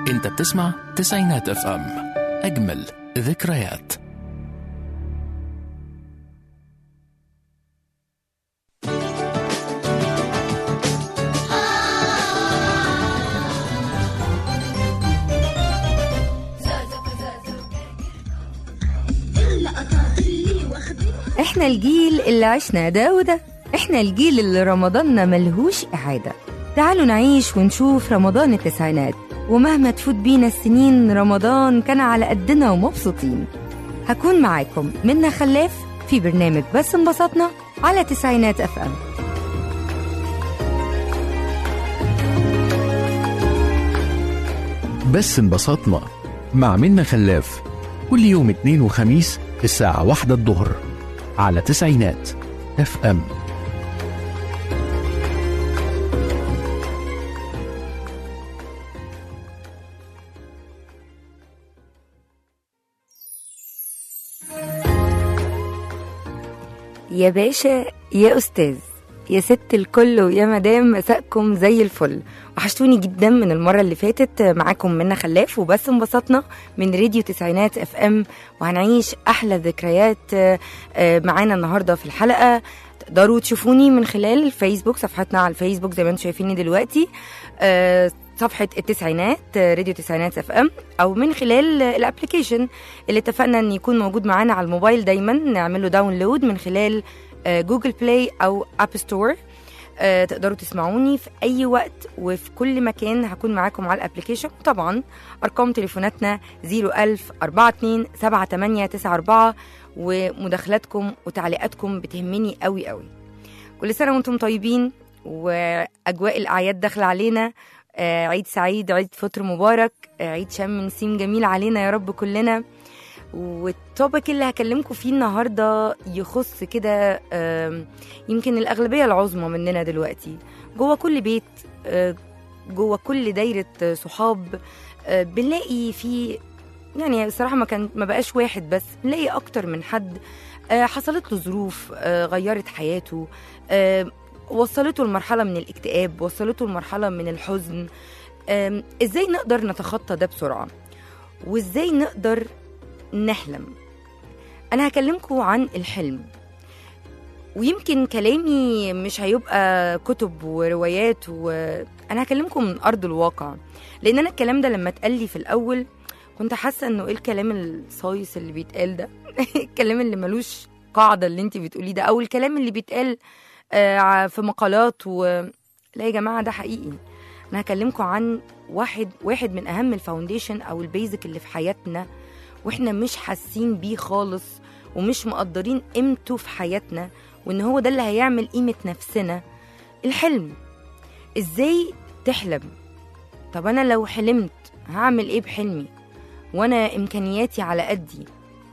انت بتسمع تسعينات اف ام اجمل ذكريات احنا الجيل اللي عشنا ده وده احنا الجيل اللي رمضاننا ملهوش إعادة تعالوا نعيش ونشوف رمضان التسعينات ومهما تفوت بينا السنين رمضان كان على قدنا ومبسوطين هكون معاكم منا خلاف في برنامج بس انبسطنا على تسعينات اف ام بس انبسطنا مع منا خلاف كل يوم اثنين وخميس الساعة واحدة الظهر على تسعينات اف ام يا باشا يا أستاذ يا ست الكل ويا مدام مساءكم زي الفل وحشتوني جدا من المرة اللي فاتت معاكم منا خلاف وبس انبسطنا من راديو تسعينات اف ام وهنعيش أحلى ذكريات آه، آه، معانا النهاردة في الحلقة تقدروا تشوفوني من خلال الفيسبوك صفحتنا على الفيسبوك زي ما انتم شايفيني دلوقتي آه، صفحة التسعينات آه، راديو تسعينات اف ام او من خلال آه، الابليكيشن اللي اتفقنا ان يكون موجود معانا على الموبايل دايما نعمله داونلود من خلال آه، جوجل بلاي او اب ستور آه، تقدروا تسمعوني في اي وقت وفي كل مكان هكون معاكم على الابليكيشن طبعا ارقام تليفوناتنا 01000 42 7894 ومداخلاتكم وتعليقاتكم بتهمني قوي قوي كل سنه وانتم طيبين واجواء الاعياد داخله علينا آه، عيد سعيد عيد فطر مبارك آه، عيد شم نسيم جميل علينا يا رب كلنا والتوبك اللي هكلمكم فيه النهارده يخص كده آم، يمكن الاغلبيه العظمى مننا دلوقتي جوه كل بيت آه، جوه كل دايره آه، صحاب آه، بنلاقي في يعني الصراحه ما كان ما بقاش واحد بس بنلاقي اكتر من حد آه، حصلت له ظروف آه، غيرت حياته آه، وصلته لمرحله من الاكتئاب وصلته لمرحله من الحزن آم، ازاي نقدر نتخطى ده بسرعه وازاي نقدر نحلم انا هكلمكم عن الحلم ويمكن كلامي مش هيبقى كتب وروايات وانا هكلمكم من ارض الواقع لان انا الكلام ده لما اتقال لي في الاول كنت حاسه انه ايه الكلام الصايص اللي بيتقال ده الكلام اللي ملوش قاعده اللي انت بتقوليه ده او الكلام اللي بيتقال آه، في مقالات و لا يا جماعه ده حقيقي انا هكلمكم عن واحد واحد من اهم الفاونديشن او البيزك اللي في حياتنا واحنا مش حاسين بيه خالص ومش مقدرين قيمته في حياتنا وان هو ده اللي هيعمل قيمه نفسنا الحلم ازاي تحلم طب انا لو حلمت هعمل ايه بحلمي وانا امكانياتي على قدي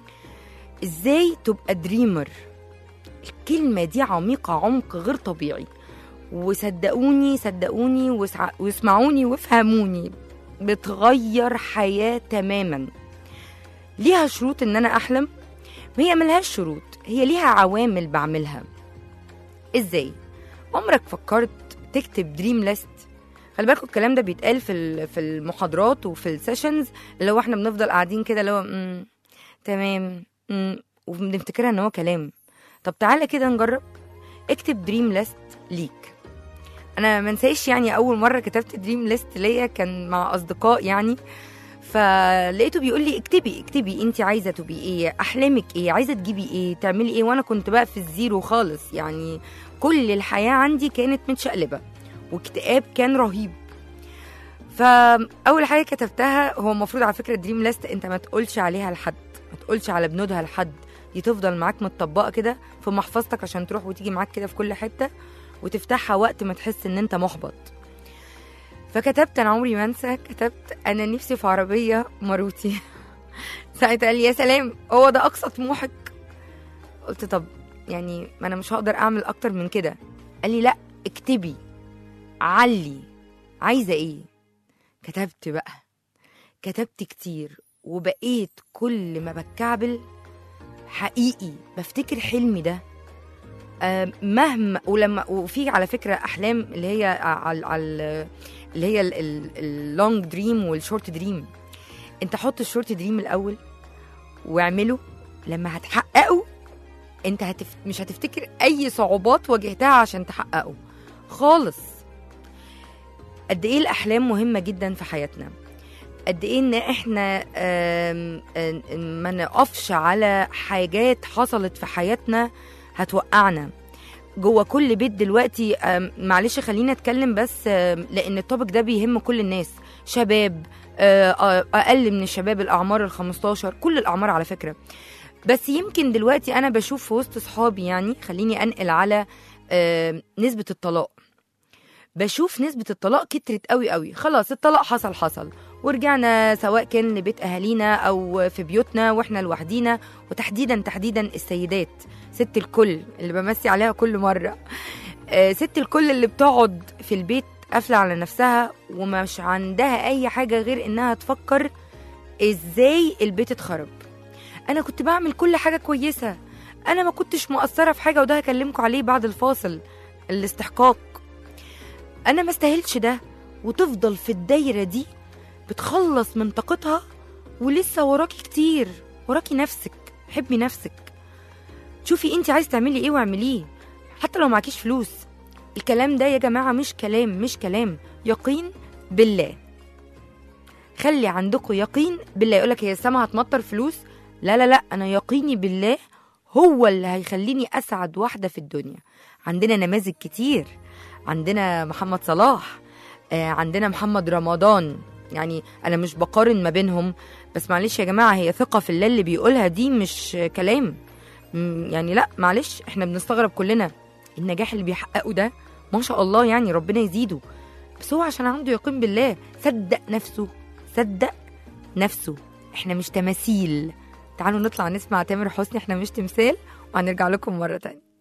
ازاي تبقى دريمر الكلمه دي عميقه عمق غير طبيعي وصدقوني صدقوني واسع- واسمعوني وافهموني بتغير حياه تماما ليها شروط ان انا احلم هي ملهاش شروط هي ليها عوامل بعملها ازاي عمرك فكرت تكتب دريم ليست خلي بالكوا الكلام ده بيتقال في ال- في المحاضرات وفي السيشنز اللي هو احنا بنفضل قاعدين كده اللي هو "مم، تمام مم، وبنفتكرها ان هو كلام طب تعالى كده نجرب اكتب دريم ليست ليك انا منساش يعني اول مره كتبت دريم ليست ليا كان مع اصدقاء يعني فلقيته بيقول لي اكتبي اكتبي انت عايزه تبقي ايه احلامك ايه عايزه تجيبي ايه تعملي ايه وانا كنت بقى في الزيرو خالص يعني كل الحياه عندي كانت متشقلبه واكتئاب كان رهيب فاول حاجه كتبتها هو المفروض على فكره دريم ليست انت ما تقولش عليها لحد ما تقولش على بنودها لحد دي تفضل معاك متطبقه كده في محفظتك عشان تروح وتيجي معاك كده في كل حته وتفتحها وقت ما تحس ان انت محبط فكتبت انا عمري ما انسى كتبت انا نفسي في عربيه ماروتي ساعتها قال لي يا سلام هو ده اقصى طموحك قلت طب يعني ما انا مش هقدر اعمل اكتر من كده قال لي لا اكتبي علي عايزه ايه كتبت بقى كتبت كتير وبقيت كل ما بتكعبل حقيقي بفتكر حلمي ده آه، مهما ولما وفي على فكره احلام اللي هي على على اللي هي اللونج دريم والشورت دريم انت حط الشورت دريم الاول واعمله لما هتحققه انت هتف... مش هتفتكر اي صعوبات واجهتها عشان تحققه خالص قد ايه الاحلام مهمه جدا في حياتنا قد ايه ان احنا آم، آم، ما نقفش على حاجات حصلت في حياتنا هتوقعنا جوه كل بيت دلوقتي آم، معلش خلينا اتكلم بس آم، لان التوبك ده بيهم كل الناس شباب آه، آه، اقل من الشباب الاعمار ال 15 كل الاعمار على فكره بس يمكن دلوقتي انا بشوف في وسط صحابي يعني خليني انقل على آه، نسبه الطلاق بشوف نسبة الطلاق كترت قوي قوي خلاص الطلاق حصل حصل ورجعنا سواء كان لبيت أهالينا أو في بيوتنا وإحنا لوحدينا وتحديدا تحديدا السيدات ست الكل اللي بمسي عليها كل مرة آه، ست الكل اللي بتقعد في البيت قافلة على نفسها ومش عندها أي حاجة غير إنها تفكر إزاي البيت اتخرب أنا كنت بعمل كل حاجة كويسة أنا ما كنتش مقصرة في حاجة وده هكلمكم عليه بعد الفاصل الاستحقاق انا ما استاهلش ده وتفضل في الدايره دي بتخلص من طاقتها ولسه وراكي كتير وراكي نفسك حبي نفسك شوفي انت عايز تعملي ايه واعمليه حتى لو معكيش فلوس الكلام ده يا جماعه مش كلام مش كلام يقين بالله خلي عندكم يقين بالله يقولك هي السما هتمطر فلوس لا لا لا انا يقيني بالله هو اللي هيخليني اسعد واحده في الدنيا عندنا نماذج كتير عندنا محمد صلاح آه، عندنا محمد رمضان يعني انا مش بقارن ما بينهم بس معلش يا جماعه هي ثقه في الله اللي بيقولها دي مش كلام م- يعني لا معلش احنا بنستغرب كلنا النجاح اللي بيحققه ده ما شاء الله يعني ربنا يزيده بس هو عشان عنده يقين بالله صدق نفسه صدق نفسه احنا مش تماثيل تعالوا نطلع نسمع تامر حسني احنا مش تمثال وهنرجع لكم مره تانية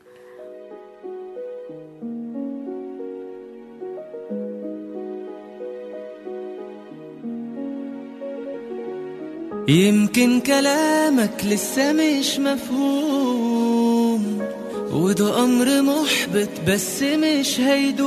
يمكن كلامك لسه مش مفهوم وده أمر محبط بس مش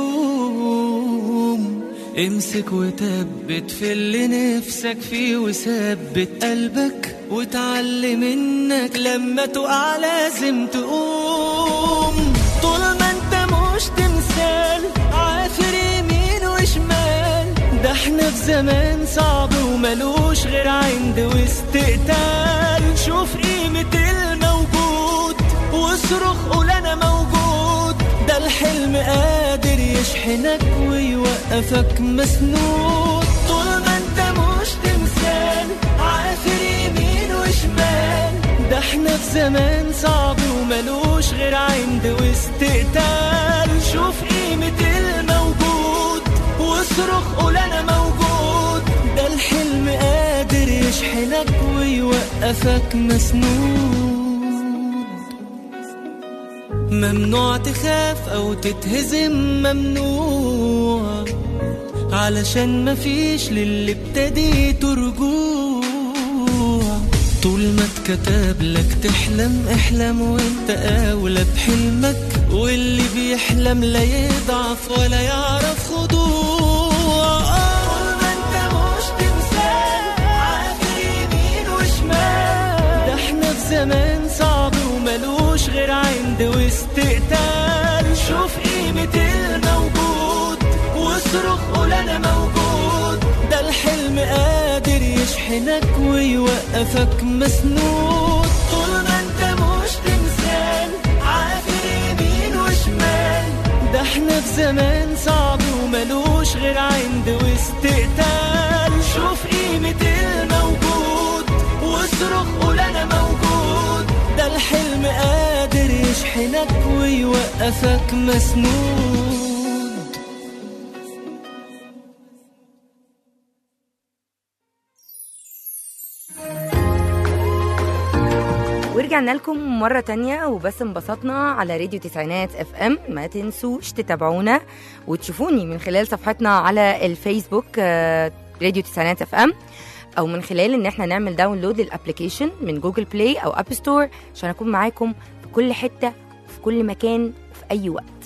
هيدوم امسك وثبت في اللي نفسك فيه وثبت قلبك وتعلم انك لما تقع لازم تقوم طول ما انت مش تمثال عافر يمين وشمال ده احنا في زمان صعب وملوش غير عند واستقتال شوف قيمة الموجود واصرخ قول انا موجود ده الحلم قادر يشحنك ويوقفك مسنود طول ما انت مش تمثال عافر يمين وشمال ده احنا في زمان صعب وملوش غير عند واستقتال شوف قيمة الموجود واصرخ قول انا موجود ده الحلم قادر يشحنك ويوقفك مسنود ممنوع تخاف او تتهزم ممنوع علشان مفيش للي ابتديته رجوع طول ما اتكتب لك تحلم احلم وانت اولى بحلمك واللي بيحلم لا يضعف ولا يعرف خضوع طول ما انت مش تمثال عافر يمين وشمال ده احنا في زمان صعب وملوش غير عند واستقتال شوف قيمة الموجود واصرخ قول انا موجود ده الحلم قادر يشحنك ويوقفك مسنود طول ما انت مش تمثال عافر يمين وشمال ده احنا في زمان صعب وملوش غير عند واستقتال شوف قيمة الموجود واصرخ قول انا موجود ده الحلم قادر يشحنك ويوقفك مسنود ورجعنا لكم مرة تانية وبس انبسطنا على راديو تسعينات اف ام ما تنسوش تتابعونا وتشوفوني من خلال صفحتنا على الفيسبوك آه، راديو تسعينات اف ام او من خلال ان احنا نعمل داونلود للابلكيشن من جوجل بلاي او اب ستور عشان اكون معاكم في كل حتة وفي كل مكان وفي اي وقت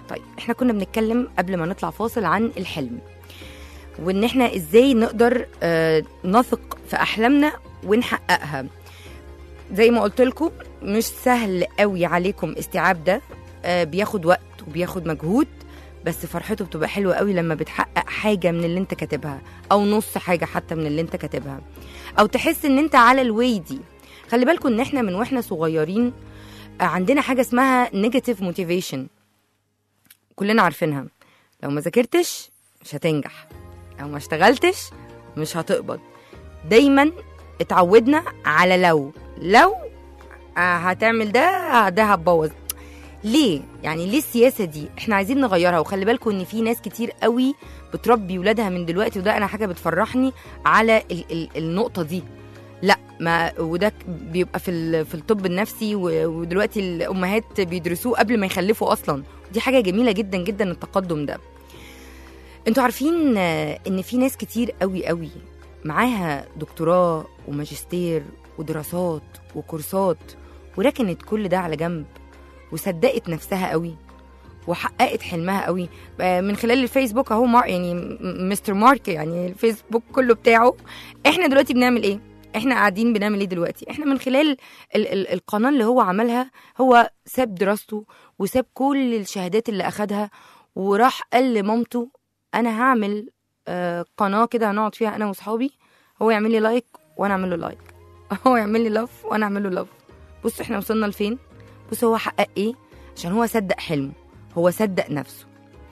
طيب احنا كنا بنتكلم قبل ما نطلع فاصل عن الحلم وان احنا ازاي نقدر آه، نثق في احلامنا ونحققها زي ما قلت لكم مش سهل قوي عليكم استيعاب ده آه، بياخد وقت وبياخد مجهود بس فرحته بتبقى حلوه قوي لما بتحقق حاجه من اللي انت كاتبها او نص حاجه حتى من اللي انت كاتبها او تحس ان انت على الواي دي خلي بالكم ان احنا من واحنا صغيرين آه، عندنا حاجه اسمها نيجاتيف موتيفيشن كلنا عارفينها لو ما ذاكرتش مش هتنجح لو ما اشتغلتش مش هتقبض دايما اتعودنا على لو لو آه، هتعمل ده ده هتبوظ ليه يعني ليه السياسه دي احنا عايزين نغيرها وخلي بالكم ان في ناس كتير قوي بتربي ولادها من دلوقتي وده انا حاجه بتفرحني على ال ال النقطه دي لا ما وده ك- بيبقى في ال- في الطب النفسي و- ودلوقتي الامهات بيدرسوه قبل ما يخلفوا اصلا دي حاجه جميله جدا جدا التقدم ده انتوا عارفين آه، ان في ناس كتير قوي قوي معاها دكتوراه وماجستير ودراسات وكورسات وركنت كل ده على جنب وصدقت نفسها قوي وحققت حلمها قوي آه، من خلال الفيسبوك اهو مار يعني م- مستر مارك يعني الفيسبوك كله بتاعه احنا دلوقتي بنعمل ايه احنا قاعدين بنعمل ايه دلوقتي احنا من خلال ال ال القناه اللي هو عملها هو ساب دراسته وساب كل الشهادات اللي اخدها وراح قال لمامته انا هعمل آه، قناه كده هنقعد فيها انا واصحابي هو يعمل لي لايك وانا اعمل له لايك هو يعمل لي لاف وانا اعمل له لاف بص احنا وصلنا لفين بص هو حقق ايه عشان هو صدق حلمه هو صدق نفسه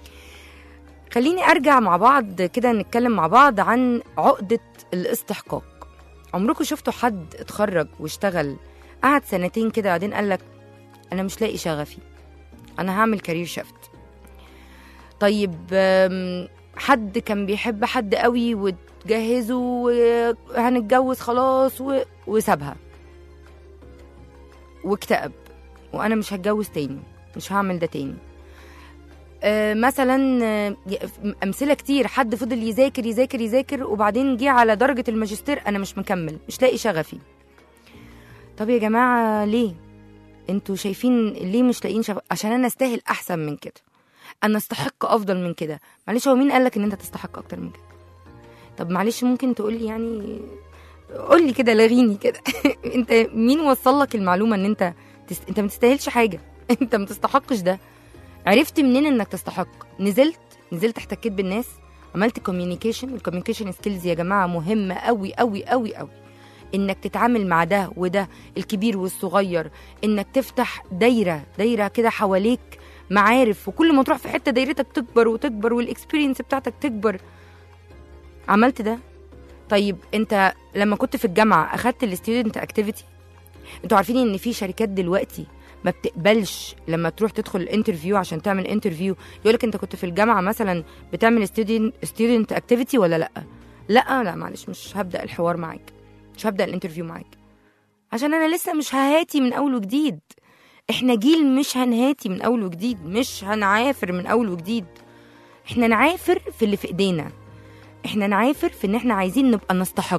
خليني ارجع مع بعض كده نتكلم مع بعض عن عقده الاستحقاق عمركم شفتوا حد اتخرج واشتغل قعد سنتين كده بعدين قال لك انا مش لاقي شغفي انا هعمل كارير شيفت طيب أم، حد كان بيحب حد قوي وتجهزوا وهنتجوز خلاص و... وسابها واكتئب وانا مش هتجوز تاني مش هعمل ده تاني آه، مثلا آه، امثله كتير حد فضل يذاكر يذاكر يذاكر وبعدين جه على درجه الماجستير انا مش مكمل مش لاقي شغفي طب يا جماعه ليه انتوا شايفين ليه مش لاقيين شغف عشان انا استاهل احسن من كده انا استحق افضل من كده معلش هو مين قالك ان انت تستحق اكتر من كده طب معلش ممكن تقولي يعني قولي كده لغيني كده انت مين وصل لك المعلومه ان انت تس... انت ما تستاهلش حاجه انت ما تستحقش ده عرفت منين انك تستحق نزلت نزلت احتكيت بالناس عملت كوميونيكيشن الكوميونيكيشن سكيلز يا جماعه مهمه قوي قوي قوي قوي انك تتعامل مع ده وده الكبير والصغير انك تفتح دايره دايره كده حواليك معارف وكل ما تروح في حته دايرتك تكبر وتكبر والاكسبيرينس بتاعتك تكبر عملت ده طيب انت لما كنت في الجامعه اخدت الستودنت اكتيفيتي انتوا عارفين ان في شركات دلوقتي ما بتقبلش لما تروح تدخل الانترفيو عشان تعمل انترفيو يقولك انت كنت في الجامعه مثلا بتعمل ستودنت اكتيفيتي ولا لا لا لا معلش مش هبدا الحوار معاك مش هبدا الانترفيو معاك عشان انا لسه مش ههاتي من اول وجديد احنا جيل مش هنهاتي من اول وجديد مش هنعافر من اول وجديد احنا نعافر في اللي في ايدينا احنا نعافر في ان احنا عايزين نبقى نستحق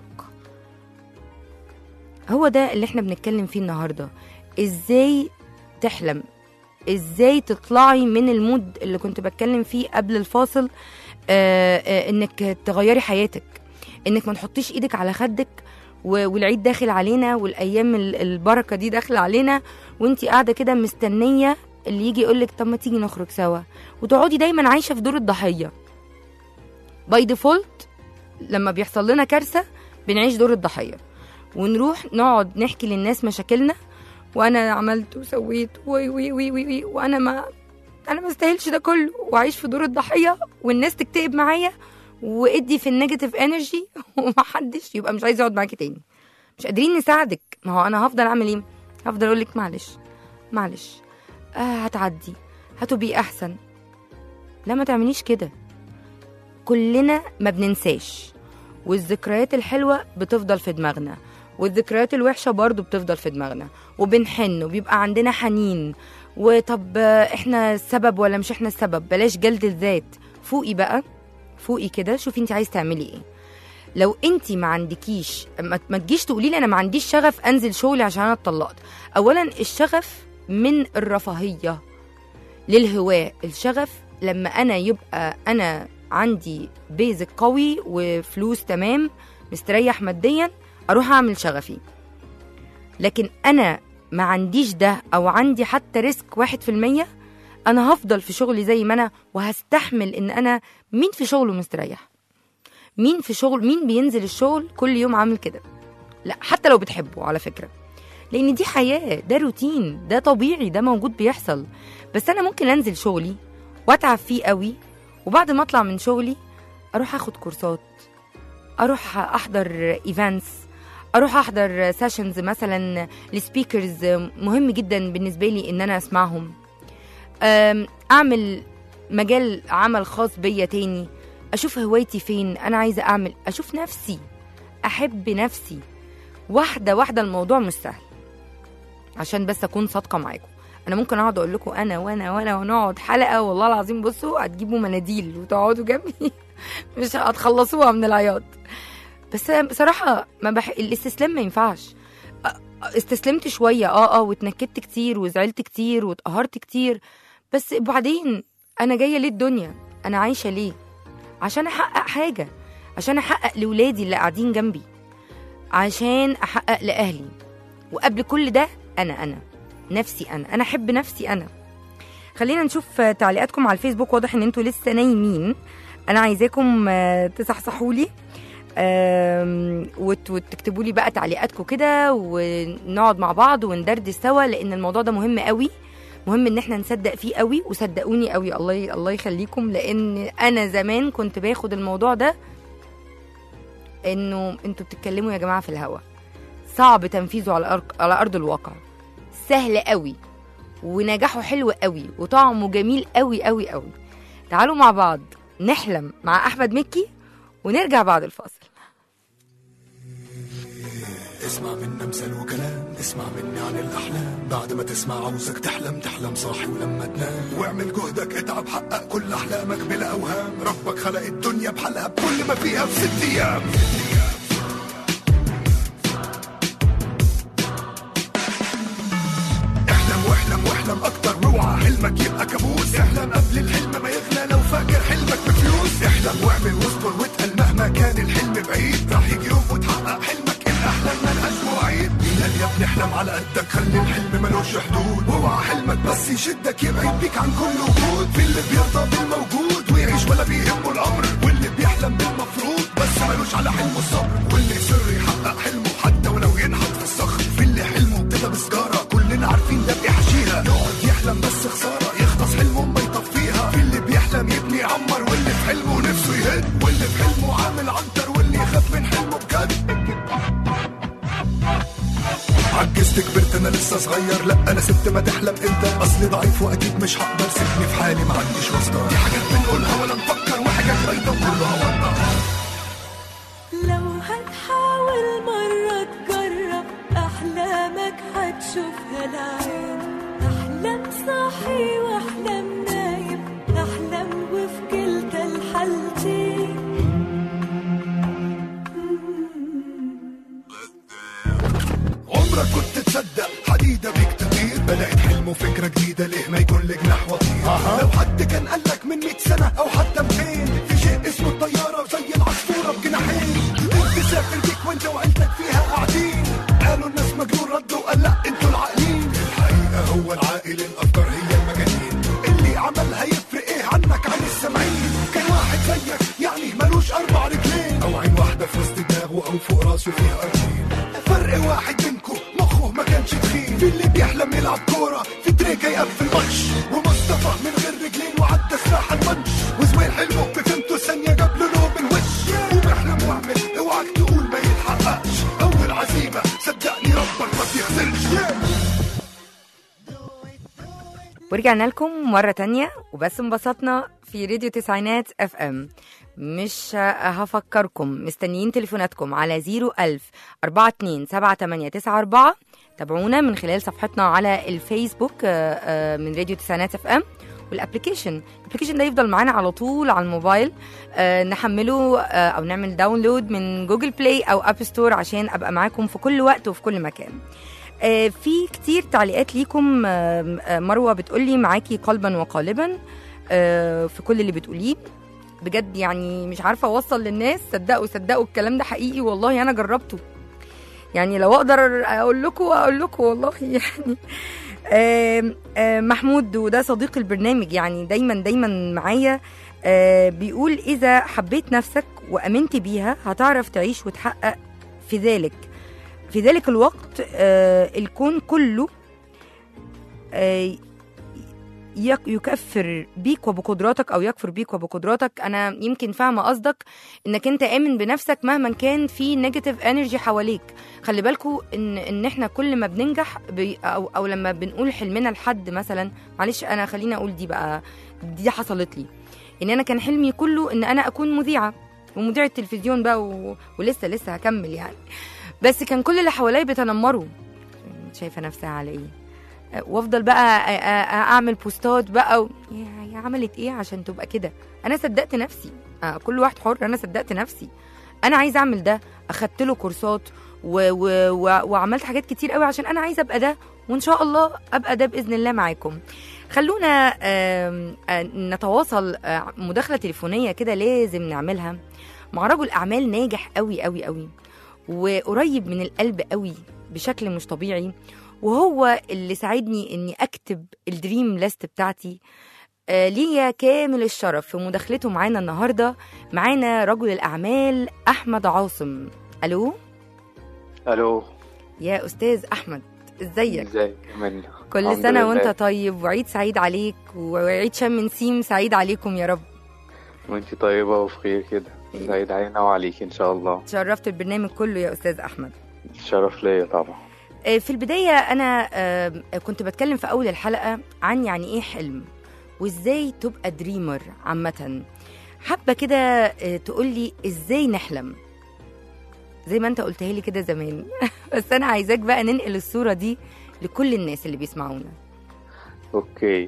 هو ده اللي احنا بنتكلم فيه النهارده ازاي تحلم ازاي تطلعي من المود اللي كنت بتكلم فيه قبل الفاصل آه آه انك تغيري حياتك انك ما تحطيش ايدك على خدك و- والعيد داخل علينا والايام ال- البركه دي داخله علينا وانتي قاعده كده مستنيه اللي يجي يقولك طب ما تيجي نخرج سوا وتقعدي دايما عايشه في دور الضحيه باي ديفولت لما بيحصل لنا كارثه بنعيش دور الضحيه ونروح نقعد نحكي للناس مشاكلنا وانا عملت وسويت وي وي وي وي, وي وانا ما انا ما استاهلش ده كله واعيش في دور الضحيه والناس تكتئب معايا وادي في النيجاتيف انرجي ومحدش يبقى مش عايز يقعد معاكي تاني مش قادرين نساعدك ما هو انا هفضل اعمل ايه هفضل اقول لك معلش معلش آه هتعدي هتبقي احسن لا ما تعمليش كده كلنا ما بننساش والذكريات الحلوة بتفضل في دماغنا والذكريات الوحشة برضو بتفضل في دماغنا وبنحن وبيبقى عندنا حنين وطب آه، احنا السبب ولا مش احنا السبب بلاش جلد الذات فوقي بقى فوقي كده شوفي انت عايز تعملي ايه لو انت ما عندكيش ما ما تجيش تقولي لي انا ما عنديش شغف انزل شغلي عشان انا اتطلقت اولا الشغف من الرفاهيه للهواة الشغف لما انا يبقى انا عندي بيزك قوي وفلوس تمام مستريح ماديا اروح اعمل شغفي لكن انا ما عنديش ده او عندي حتى ريسك واحد في المية انا هفضل في شغلي زي ما انا وهستحمل ان انا مين في شغله مستريح مين في شغل مين بينزل الشغل كل يوم عامل كده لا حتى لو بتحبه على فكرة لان دي حياة ده روتين ده طبيعي ده موجود بيحصل بس انا ممكن انزل شغلي واتعب فيه قوي وبعد ما اطلع من شغلي اروح اخد كورسات اروح احضر ايفنتس اروح احضر سيشنز مثلا لسبيكرز مهم جدا بالنسبه لي ان انا اسمعهم أم، اعمل مجال عمل خاص بيا تاني اشوف هوايتي فين انا عايزه اعمل اشوف نفسي احب نفسي واحده واحده الموضوع مش سهل عشان بس اكون صادقه معاكم انا ممكن اقعد اقول لكم انا وانا وانا ونقعد حلقه والله العظيم بصوا هتجيبوا مناديل وتقعدوا جنبي مش هتخلصوها من العياط بس بصراحه ما بح... الاستسلام ما ينفعش أ- استسلمت شويه اه اه واتنكدت كتير وزعلت كتير واتقهرت كتير بس بعدين انا جايه ليه الدنيا انا عايشه ليه عشان احقق حاجه عشان احقق لاولادي اللي قاعدين جنبي عشان احقق لاهلي وقبل كل ده انا انا نفسي انا انا احب نفسي انا خلينا نشوف آه، تعليقاتكم على الفيسبوك واضح ان انتوا لسه نايمين انا عايزاكم آه، تصحصحوا لي آم، وت- وتكتبوا لي بقى تعليقاتكم كده ونقعد مع بعض وندردش سوا لان الموضوع ده مهم قوي مهم ان احنا نصدق فيه قوي وصدقوني قوي الله ي- الله يخليكم لان انا زمان كنت باخد الموضوع ده انه انتوا بتتكلموا يا جماعه في الهوا صعب تنفيذه على أرق- على ارض الواقع سهل قوي ونجاحه حلو قوي وطعمه جميل قوي قوي قوي تعالوا مع بعض نحلم مع احمد مكي ونرجع بعد الفاصل اسمع منا مثل وكلام اسمع مني عن الأحلام بعد ما تسمع عاوزك تحلم تحلم صاحي ولما تنام واعمل جهدك اتعب حقق كل أحلامك بلا أوهام ربك خلق الدنيا بحلقها بكل ما فيها في ست أيام احلم واحلم واحلم اكتر روعة حلمك يبقى كابوس احلم قبل الحلم ما يغلى لو فاكر حلمك بفلوس احلم واعمل واصبر واتقل مهما كان الحلم بعيد راح يجي يوم وتحقق حلمك الاحلام ملهاش مواعيد قال يا ابني احلم على قدك خلي الحلم ملوش حدود واوعى حلمك بس يشدك يبعد بيك عن كل وجود في اللي بيرضى بالموجود ويعيش ولا بيهمه الامر واللي بيحلم بالمفروض بس ملوش على حلمه الصبر واللي يصر يحقق حلمه حتى ولو ينحت في الصخر في اللي حلمه ابتدى بسجاره كلنا عارفين ده بيحشيها يقعد يحلم بس خساره يخلص حلمه ما يطفيها في اللي بيحلم يبني يعمر واللي في حلمه نفسه يهد واللي في حلمه عامل عنتر واللي يخاف من حلمه بجد عجزت كبرت انا لسه صغير لا انا سبت ما تحلم انت اصلي ضعيف واكيد مش هقدر سيبني في حالي ما عنديش واسطه دي حاجات بنقولها ولا نفكر وحاجات باينه وكلها واضحه لو هتحاول مرة تجرب أحلامك هتشوفها العين أحلام صاحي وأحلام نايم أحلام وفي كلتا الحالتين عمرك كنت تصدق حديدة بيك تطير بدأت حلم وفكرة جديدة ليه ما يكون لك جناح وطير لو حد كان قالك من 100 سنة أو حتى 200 في شيء اسمه الطيارة وزي العصفورة بجناحين تسافر بيك وانت وعيلتك فيها قاعدين قالوا الناس مجنون ردوا قال لا انتوا العاقلين الحقيقة هو العاقل الأفكار هي المجانين اللي عملها يفرق ايه عنك عن السامعين كان واحد زيك يعني ملوش أربع رجلين أو عين واحدة في وسط دماغه أو فوق راسه فيها أرضين فرق واحد بينكو مخه ما كانش تخين في اللي بيحلم يلعب كورة في تريكة يقفل ماتش ومصطفى من غير رجلين وعدى سلاح المنش وزويل حلمه بفهمته ثانية جاب له نوم الوش وبيحلم واعمل اوعك تقول ما يتحققش أول عزيمة صدقني ربك ما بيخسرش ورجعنا لكم مرة تانية وبس انبسطنا في راديو تسعينات اف ام مش هفكركم مستنيين تليفوناتكم على 01000 42 7894 تابعونا من خلال صفحتنا على الفيسبوك آه، آه، من راديو تسعينات اف ام والابلكيشن الابلكيشن ده يفضل معانا على طول على الموبايل آه، نحمله آه، او نعمل داونلود من جوجل بلاي او اب ستور عشان ابقى معاكم في كل وقت وفي كل مكان آه، في كتير تعليقات ليكم آه، آه، مروه بتقولي معاكي قلبا وقالبا آه، في كل اللي بتقوليه بجد يعني مش عارفه اوصل للناس صدقوا صدقوا الكلام ده حقيقي والله انا جربته يعني لو اقدر اقول لكم اقول لكم والله يعني آم، آم، محمود وده صديق البرنامج يعني دايما دايما معايا آه، بيقول اذا حبيت نفسك وامنت بيها هتعرف تعيش وتحقق في ذلك في ذلك الوقت آه، الكون كله آه، يك- يكفر بيك وبقدراتك او يكفر بيك وبقدراتك انا يمكن فاهمه قصدك انك انت امن بنفسك مهما كان في نيجاتيف انرجي حواليك خلي بالكوا ان ان احنا كل ما بننجح بي او او لما بنقول حلمنا لحد مثلا معلش انا خليني اقول دي بقى دي حصلت لي ان انا كان حلمي كله ان انا اكون مذيعه ومذيعه تلفزيون بقى و... ولسه لسه هكمل يعني بس كان كل اللي حواليا بيتنمروا شايفه نفسها على ايه وافضل بقى أ- أ- اعمل بوستات بقى و... يا يا عملت ايه عشان تبقى كده انا صدقت نفسي آه، كل واحد حر انا صدقت نفسي انا عايزه اعمل ده اخدت له كورسات و... و... و... وعملت حاجات كتير قوي عشان انا عايزه ابقى ده وان شاء الله ابقى ده باذن الله معاكم خلونا آم، آه، نتواصل آه، مداخله تليفونيه كده لازم نعملها مع رجل اعمال ناجح قوي قوي قوي وقريب من القلب قوي بشكل مش طبيعي وهو اللي ساعدني اني اكتب الدريم ليست بتاعتي آه، ليا كامل الشرف في مداخلته معانا النهارده معانا رجل الاعمال احمد عاصم الو الو يا استاذ احمد ازيك ازيك يا منى كل الحمد سنه لله. وانت طيب وعيد سعيد عليك وعيد شم نسيم سعيد عليكم يا رب وانت طيبة وفي خير كده سعيد علينا وعليك ان شاء الله شرفت البرنامج كله يا استاذ احمد شرف ليا طبعا آه، في البداية أنا آه، كنت بتكلم في أول الحلقة عن يعني إيه حلم وإزاي تبقى دريمر عامة حابة كده آه، تقولي إزاي نحلم زي ما أنت قلتها لي كده زمان بس أنا عايزاك بقى ننقل الصورة دي لكل الناس اللي بيسمعونا اوكي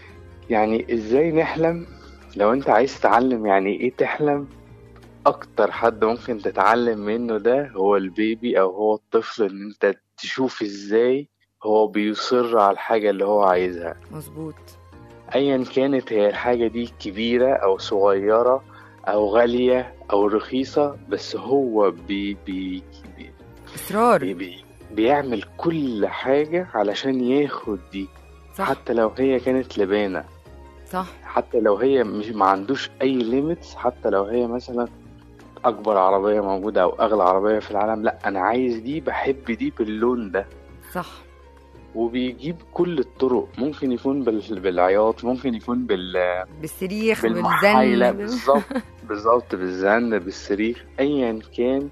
يعني ازاي نحلم لو انت عايز تتعلم يعني ايه تحلم اكتر حد ممكن تتعلم منه ده هو البيبي او هو الطفل ان انت تشوف ازاي هو بيصر على الحاجة اللي هو عايزها مظبوط ايا كانت هي الحاجة دي كبيرة او صغيرة او غالية او رخيصة بس هو بي بي بي إصرار بي بي بيعمل كل حاجة علشان ياخد دي صح حتى لو هي كانت لبانة صح حتى لو هي مش ما عندوش أي ليميتس حتى لو هي مثلا أكبر عربية موجودة أو أغلى عربية في العالم لأ أنا عايز دي بحب دي باللون ده صح وبيجيب كل الطرق ممكن يكون بال... بالعياط ممكن يكون بال... بالصريخ بالمحايلة بالزن بالظبط بالظبط بالزن بالصريخ أيا كان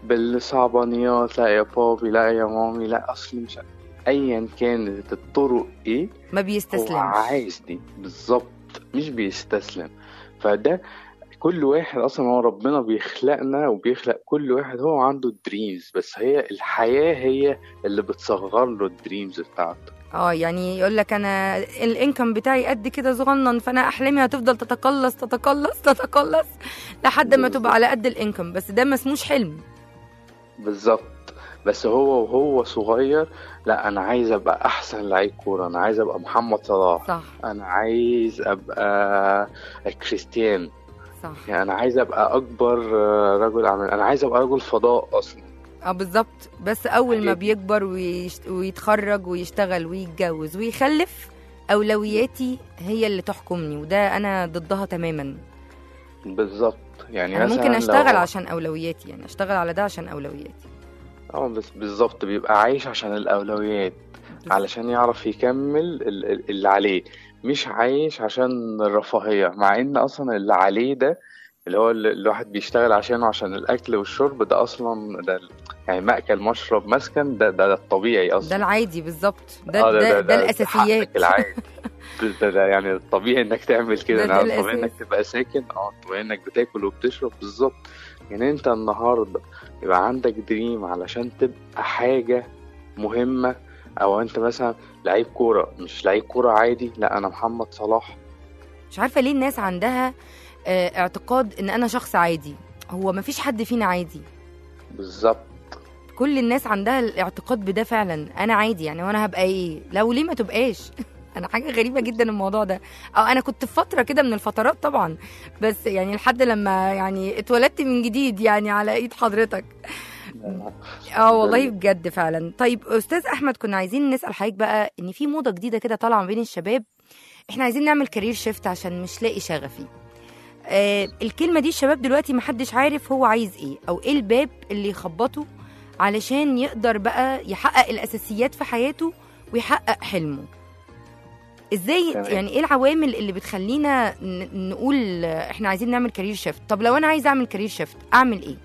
بالصعبانيات لا يا بابي لا يا مامي لا أصل مش أيا كانت الطرق إيه ما هو بيستسلمش عايز دي بالظبط مش بيستسلم فده كل واحد اصلا هو ربنا بيخلقنا وبيخلق كل واحد هو عنده دريمز بس هي الحياة هي اللي بتصغر له الدريمز بتاعته اه يعني يقول لك انا الانكم بتاعي قد كده صغنن فانا احلامي هتفضل تتقلص تتقلص تتقلص لحد ما تبقى على قد الانكم بس ده ما اسموش حلم بالظبط بس هو وهو صغير لا انا عايز ابقى احسن لعيب كورة انا عايز ابقى محمد صلاح صح انا عايز ابقى كريستيان صح يعني انا عايز ابقى اكبر آه، رجل اعمال انا عايز ابقى رجل فضاء اصلا اه بالظبط بس اول ما حاجات. بيكبر ويشت... ويتخرج ويشتغل ويتجوز ويخلف اولوياتي هي اللي تحكمني وده انا ضدها تماما بالظبط يعني انا مثلا ممكن لو- اشتغل عشان اولوياتي يعني اشتغل على ده عشان اولوياتي اه بس بالظبط بيبقى عايش عشان الأولويات علشان يعرف يكمل ال- ال- اللي عليه مش عايش عشان الرفاهية مع ان اصلا اللي عليه ده اللي هو اللي الواحد بيشتغل عشانه عشان الاكل والشرب ده اصلا ده ال- يعني مأكل مشرب مسكن ده ده, ده الطبيعي ده اصلا العادي بالظبط ده آه، ده, ده, ده حقك الاساسيات العادي ده, ده يعني الطبيعي انك تعمل كده ده- ده يعني الطبيعي انك الأساس. تبقى ساكن اه الطبيعي انك بتاكل وبتشرب بالظبط يعني انت النهارده يبقى عندك دريم علشان تبقى حاجة مهمة او انت مثلا لعيب كورة مش لعيب كورة عادي لا انا محمد صلاح مش عارفه ليه الناس عندها آه، اعتقاد ان انا شخص عادي هو مفيش حد فينا عادي بالظبط كل الناس عندها الاعتقاد بده فعلا انا عادي يعني وانا هبقى ايه لو ليه ما تبقاش انا حاجه غريبه جدا الموضوع ده او انا كنت في فتره كده من الفترات طبعا بس يعني لحد لما يعني اتولدت من جديد يعني على ايد حضرتك اه والله بجد فعلا طيب استاذ احمد كنا عايزين نسال حضرتك بقى ان في موضه جديده كده طالعه ما بين الشباب احنا عايزين نعمل كارير شيفت عشان مش لاقي شغفي آه الكلمه دي الشباب دلوقتي محدش عارف هو عايز ايه او ايه الباب اللي يخبطه علشان يقدر بقى يحقق الاساسيات في حياته ويحقق حلمه ازاي تمام. يعني ايه العوامل اللي بتخلينا ن- نقول آه، احنا عايزين نعمل كارير شيفت طب لو انا عايز اعمل كارير شيفت اعمل ايه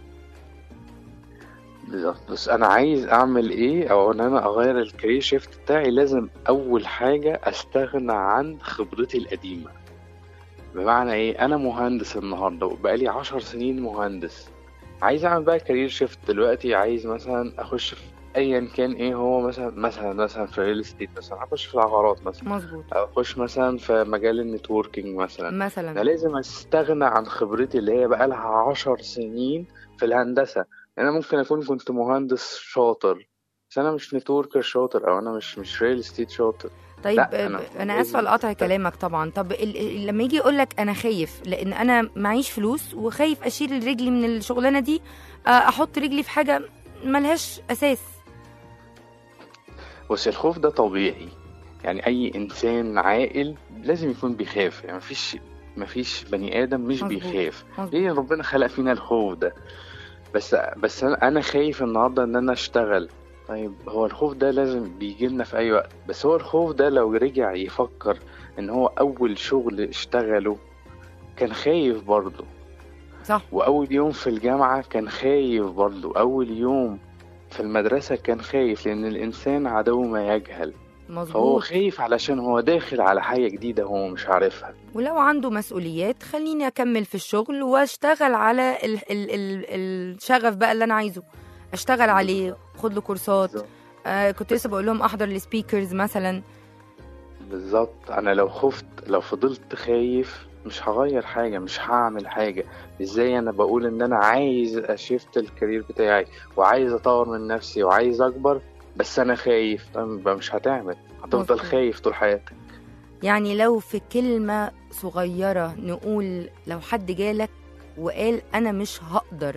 بالظبط بس انا عايز اعمل ايه او ان انا اغير الكارير شيفت بتاعي لازم اول حاجه استغنى عن خبرتي القديمه بمعنى ايه انا مهندس النهارده وبقالي عشر سنين مهندس عايز اعمل بقى كارير شيفت دلوقتي عايز مثلا اخش في ايا كان ايه هو مثلا مثلا مثلا في الريل استيت مثلا اخش في العقارات مثلا مظبوط أو اخش مثلا في مجال النتوركينج مثلا انا مثلا لازم استغنى عن خبرتي اللي هي بقالها عشر سنين في الهندسة انا ممكن اكون كنت مهندس شاطر بس انا مش نتوركر شاطر او انا مش مش ريل استيت شاطر طيب لا، انا, أنا أنا لازم اسفه لقطع كلامك طبعا طب ال- ال- لما يجي يقول لك انا خايف لان انا معيش فلوس وخايف اشيل رجلي من الشغلانه دي آه، احط رجلي في حاجه ملهاش اساس بس الخوف ده طبيعي يعني اي انسان عاقل لازم يكون بيخاف يعني مفيش مفيش بني ادم مش مظبوط. بيخاف مظبوط. ليه ربنا خلق فينا الخوف ده بس بس انا أنا خايف النهارده ان انا اشتغل طيب هو الخوف ده لازم بيجي لنا في اي وقت بس هو الخوف ده لو رجع يفكر ان هو اول شغل اشتغله كان خايف برضه صح واول يوم في الجامعة كان خايف برضه اول يوم في المدرسة كان خايف لان الانسان عدو ما يجهل فهو مظبوط خايف علشان هو داخل على حاجة جديدة هو مش عارفها ولو عنده مسؤوليات خليني اكمل في الشغل واشتغل على ال ال ال الشغف بقى اللي انا عايزه اشتغل عليه خد له كورسات بالظبط. آه كنت لسه بقول لهم احضر السبيكرز مثلا بالظبط انا لو خفت لو فضلت خايف مش هغير حاجة مش هعمل حاجة ازاي انا بقول ان انا عايز اشفت الكارير بتاعي وعايز اطور من نفسي وعايز اكبر بس انا خايف طب يبقى مش هتعمل هتفضل مظبوط. خايف طول حياتك يعني لو في كلمة صغيرة نقول لو حد جالك وقال أنا مش هقدر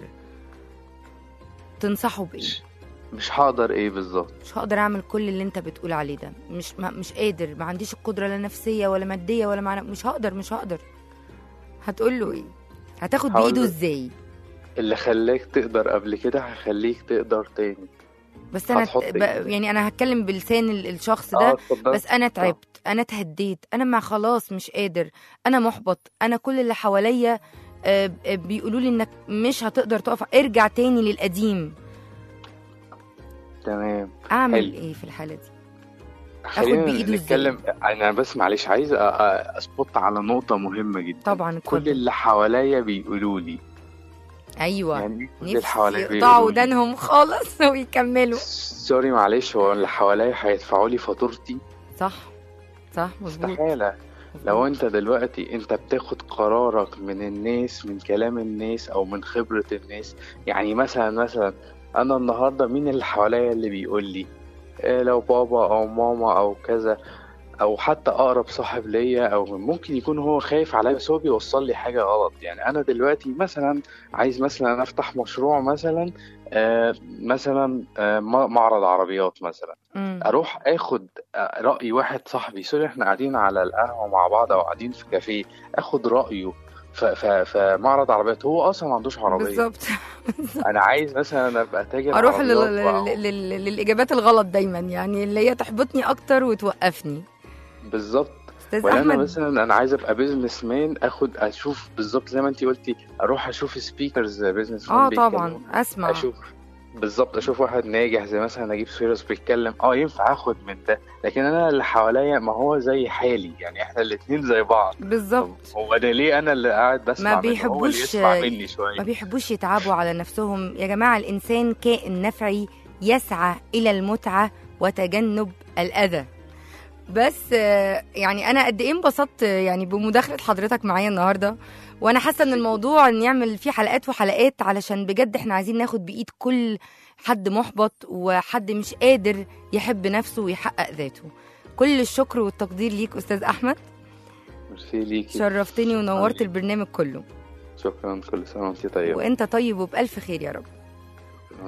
تنصحه بإيه؟ مش مش هقدر ايه بالظبط مش هقدر أعمل كل اللي أنت بتقول عليه ده مش ما مش قادر ما عنديش القدرة لا نفسية ولا مادية ولا معنى مش هقدر مش هقدر هتقول له إيه؟ هتاخد هقول بإيده له- إزاي؟ اللي خلاك تقدر قبل كده هيخليك تقدر تاني بس أنا هتحط ب... إيدك. يعني أنا هتكلم بلسان ال- الشخص اه ده اتفضل بس انا تعبت انا اتهديت انا ما خلاص مش قادر انا محبط انا كل اللي حواليا آه، آه، بيقولوا لي انك مش هتقدر تقف ارجع تاني للقديم تمام اعمل حلو. ايه في الحاله دي خلينا بإيده إزاي؟ نتكلم انا بس معلش عايز أ- أ- اسبوت على نقطة مهمة جدا طبعا كل اتفضل اللي حواليا بيقولوا لي ايوه يعني إيه كل اللي نفسي حواليا يقطعوا بيقولوا لي ودانهم خالص ويكملوا سوري معلش هو اللي حواليا هيدفعوا لي فاتورتي صح صح مظبوط استحالة لو انت دلوقتي انت بتاخد قرارك من الناس من كلام الناس او من خبرة الناس يعني مثلا مثلا انا النهاردة مين اللي حواليا اللي بيقول لي إيه لو بابا او ماما او كذا او حتى اقرب صاحب ليا او ممكن يكون هو خايف عليا بس هو بيوصل لي حاجة غلط يعني انا دلوقتي مثلا عايز مثلا افتح مشروع مثلا آه مثلا آه م- معرض عربيات مثلا مم. اروح اخد راي واحد صاحبي سوري احنا قاعدين على القهوه مع بعض او قاعدين في كافيه اخد رايه ف- ف- في معرض عربيات هو اصلا ما عندوش عربيه بالظبط انا عايز مثلا ابقى تاجر اروح عربيات لل... وأهو- لل... لل... للاجابات الغلط دايما يعني اللي هي تحبطني اكتر وتوقفني بالظبط استاذ ولا انا احمد مثلا انا عايز ابقى بيزنس مان اخد اشوف بالظبط زي ما انت قلتي اروح اشوف سبيكرز بيزنس اه طبعا اسمع اشوف بالظبط اشوف واحد ناجح زي مثلا نجيب سويرس بيتكلم اه ينفع اخد من ده لكن انا اللي حواليا ما هو زي حالي يعني احنا الاتنين زي بعض بالظبط هو انا ليه انا اللي قاعد بسمع ما منه؟ هو اللي بيحبوش- يسمع مني شويه ما بيحبوش يتعبوا على نفسهم يا جماعة الإنسان كائن نفعي يسعى إلى المتعة وتجنب الأذى بس آه، يعني انا قد ايه انبسطت آه، يعني بمداخله حضرتك معايا النهارده وانا حاسه ان الموضوع نعمل فيه حلقات وحلقات علشان بجد احنا عايزين ناخد بايد كل حد محبط وحد مش قادر يحب نفسه ويحقق ذاته كل الشكر والتقدير ليك استاذ احمد ميرسي ليكي شرفتني ونورت حبيبي. البرنامج كله شكرا كل سنة وانتي طيبة وانت طيب وبالف خير يا رب شكراً.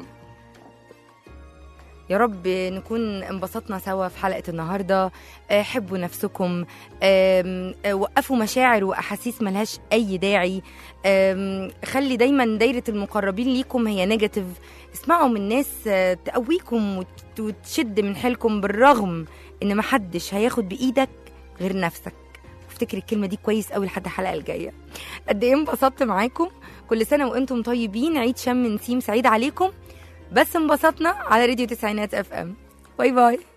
يا رب نكون انبسطنا سوا في حلقة النهاردة آه، حبوا نفسكم آم، آه، وقفوا مشاعر وأحاسيس ملهاش أي داعي آم، خلي دايما دايرة المقربين ليكم هي نيجاتيف اسمعوا من ناس آه، تقويكم وت- وتشد من حيلكم بالرغم إن محدش هياخد بإيدك غير نفسك افتكر الكلمة دي كويس قوي لحد الحلقة الجاية قد ايه انبسطت معاكم كل سنة وانتم طيبين عيد شم نسيم سعيد عليكم بس انبسطنا على راديو تسعينات اف ام باي باي